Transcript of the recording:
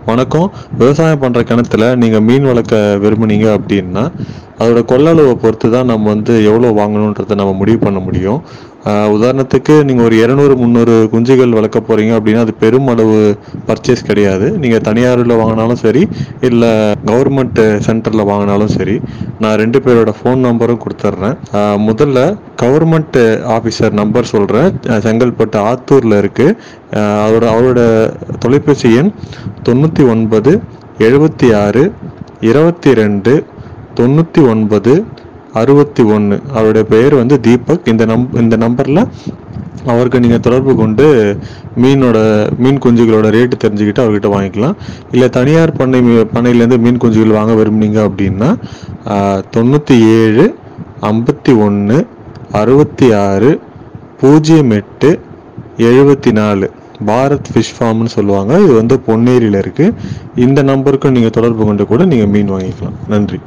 வணக்கம் விவசாயம் பண்ணுற கிணத்துல நீங்கள் மீன் வளர்க்க விரும்புனீங்க அப்படின்னா அதோட கொள்ளளவை பொறுத்து தான் நம்ம வந்து எவ்வளோ வாங்கணுன்றதை நம்ம முடிவு பண்ண முடியும் ஆஹ் உதாரணத்துக்கு நீங்கள் ஒரு இரநூறு முந்நூறு குஞ்சுகள் வளர்க்க போகிறீங்க அப்படின்னா அது பெரும் அளவு பர்ச்சேஸ் கிடையாது நீங்கள் தனியாரில் வாங்கினாலும் சரி இல்லை கவர்மெண்ட் சென்டரில் வாங்கினாலும் சரி நான் ரெண்டு பேரோட ஃபோன் நம்பரும் கொடுத்துட்றேன் ஆஹ் முதல்ல கவர்மெண்ட் ஆஃபீஸர் நம்பர் சொல்கிறேன் செங்கல்பட்டு ஆத்தூரில் இருக்குது அவரோட அவரோட தொலைபேசி எண் தொண்ணூற்றி ஒன்பது எழுபத்தி ஆறு இருபத்தி ரெண்டு தொண்ணூற்றி ஒன்பது அறுபத்தி ஒன்று அவருடைய பெயர் வந்து தீபக் இந்த நம் இந்த நம்பரில் அவருக்கு நீங்கள் தொடர்பு கொண்டு மீனோட மீன் குஞ்சுகளோட ரேட்டு தெரிஞ்சுக்கிட்டு அவர்கிட்ட வாங்கிக்கலாம் இல்லை தனியார் பண்ணை மீ- பண்ணையிலேருந்து மீன் குஞ்சுகள் வாங்க விரும்புனீங்க அப்படின்னா தொண்ணூற்றி ஏழு ஐம்பத்தி ஒன்று அறுபத்தி ஆறு பூஜ்ஜியம் எட்டு எழுபத்தி நாலு பாரத் ஃபிஷ் ஃபார்ம்னு சொல்லுவாங்க இது வந்து பொன்னேரியில் இருக்குது இந்த நம்பருக்கு நீங்கள் தொடர்பு கொண்டு கூட நீங்கள் மீன் வாங்கிக்கலாம் நன்றி